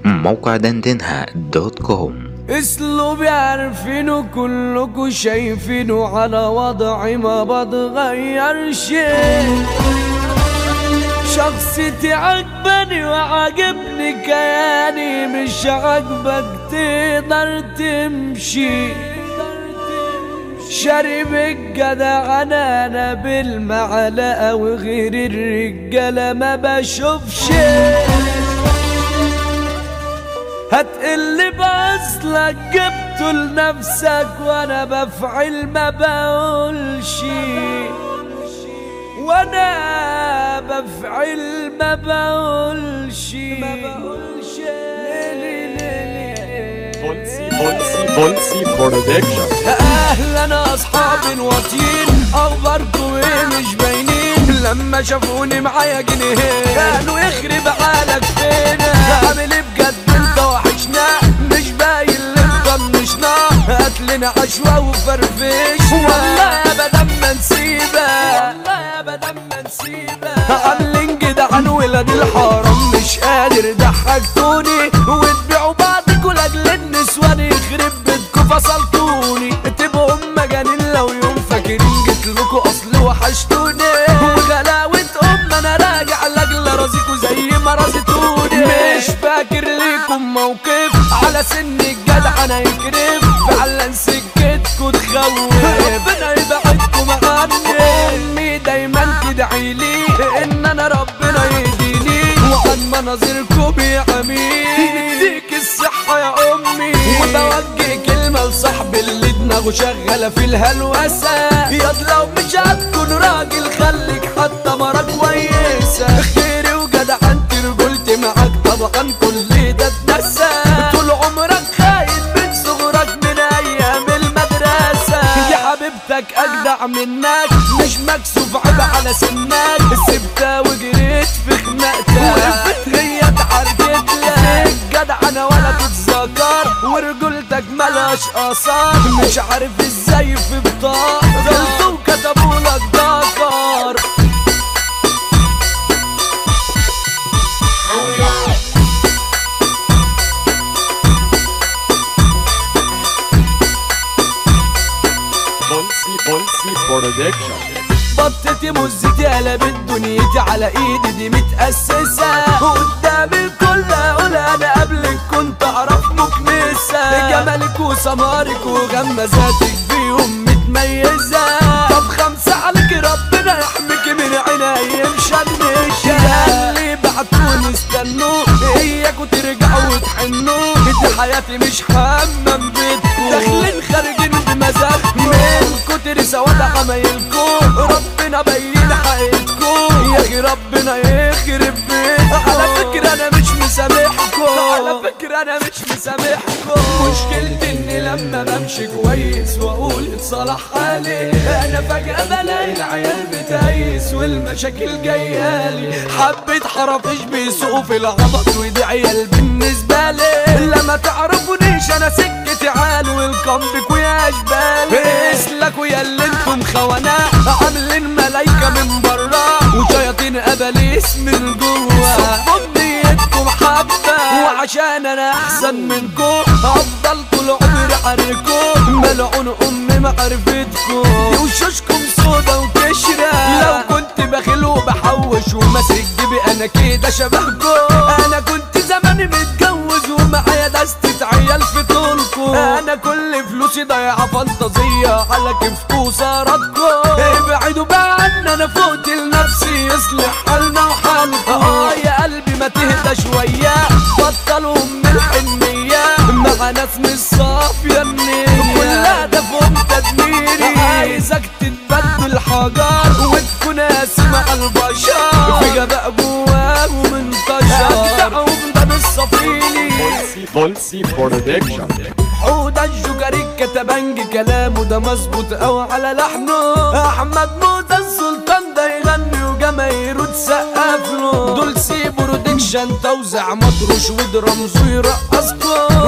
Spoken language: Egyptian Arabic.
موقع دندنها دوت كوم اسلوبي عارفينه كلكوا شايفينه على وضعي ما بتغيرش شخصيتي عجباني وعاجبني كياني مش عاجبك تقدر تمشي شارب الجدع انا انا بالمعلقه وغير الرجاله ما بشوفش هتقل باصلك جبته لنفسك وانا بفعل ما بقولش وانا بفعل ما بقولش ما بقولش بولسي بولسي بولسي برودكشن اهلا اصحاب واطيين اخباركم ايه مش باينين لما شافوني معايا جنيهين قالوا يخرب عقلك فين عامل ايه بجد انت وحشنا مش باين اللي مطنشنا هاتلنا عشوة وفرفش والله ابدا ما نسيبك والله ابدا ما نسيبك عاملين جدعان ولاد الحرام مش قادر ضحكتوني وتبيعوا بعضكوا لاجل النسوان يخرب بيتكوا فصلتوني تبقوا مجانين لو يوم فاكرين جيت لكوا اصل وحشتوني وغلاوة ام انا راجع لاجل رازيكوا زي ما رازتوني مش فاكر ليكم موقف على سن الجدع انا يكرف فعلا سكتكوا تخوف ربنا يبعدكم عني امي دايما تدعي لي ان انا ربنا يهديني وعن مناظركم بيعميني يديك الصحة يا امي وبوجه كلمة لصاحبي اللي دماغه شغالة في الهلوسة ياض لو مش هتكون راجل خليك حتى مرة كويسة خيري وجدعنتي رجولتي معاك طبعا كل ده اتنسى طول عمرك خايف من صغرك من ايام المدرسة يا حبيبتك اجدع منك مش مكسوف عيب على سنك سبتها وجريت في خناقتها وقفت هي اتعرجت لك جدع انا ولا تتذكر ورجولتك ملهاش اثار مش عارف ازاي في بطاقة غلطوا وكتبوا لك ذكر بولسي بولسي برودكشن بطتي مزتي قلبت دنيتي على ايدي دي متأسسة قدام الكل اقول انا قبلك كنت اعرف مكنسة جمالك وسمارك وغمزاتك بيهم متميزة طب خمسة عليك ربنا يحميك من عيني مشمشة اللي بعتوني استنوا اياكوا ترجعوا وتحنوا دي حياتي مش حمام بيتكم داخلين خارجين بمزاج من كتر سواد عمايلكم ربنا بين حقيقتكم يا اخي ربنا يخرب بيتكم على فكرة انا مش مسامحكم على فكرة انا مش مسامحكم مشكلتي اني لما بمشي كويس واقول اتصلح حالي انا فجأة بلاقي العيال بتهيس والمشاكل جايالي حبة حرافيش بيسوقوا في العبط ودي عيال بالنسبة لي لما تعرفونيش انا سكتي عال والكمبك ويا اشبالي اسلكوا يا اللي انتم خوانا عاملين ملايكة من برا وشياطين اباليس من جوا صبوا بنيتكم حبة وعشان انا احسن منكم افضل طول عمري حركم ملعون امي معرفتكم وشوشكم صودا وكشرة لو كنت بخيل وبحوش وماسك جيبي انا كده شبهكم انا كنت زماني متجوز ومعايا دستة عيال في طولكم انا كل فلوسي ضايعة فانتازية على كيفكم وسهراتكم ابعدوا بقى عنا انا فوت لنفسي يصلح حالنا وحالكم اه يا قلبي ما تهدى شوية بطلوا من الحنية مع ناس مش صافية النية كلها دفهم تدميري عايزك تتبدل حجر وتكون قاسي مع البشر في غباء جواه ومنتشر دعوهم ده بالصفيلي بولسي بولسي برودكشن حوده الجوكري كتبنج كلامه ده مظبوط او على لحنه احمد موسى السلطان ده يغني وجماهيره تسقف له دول سي برودكشن توزع مطروش ودرامز ويرقصكم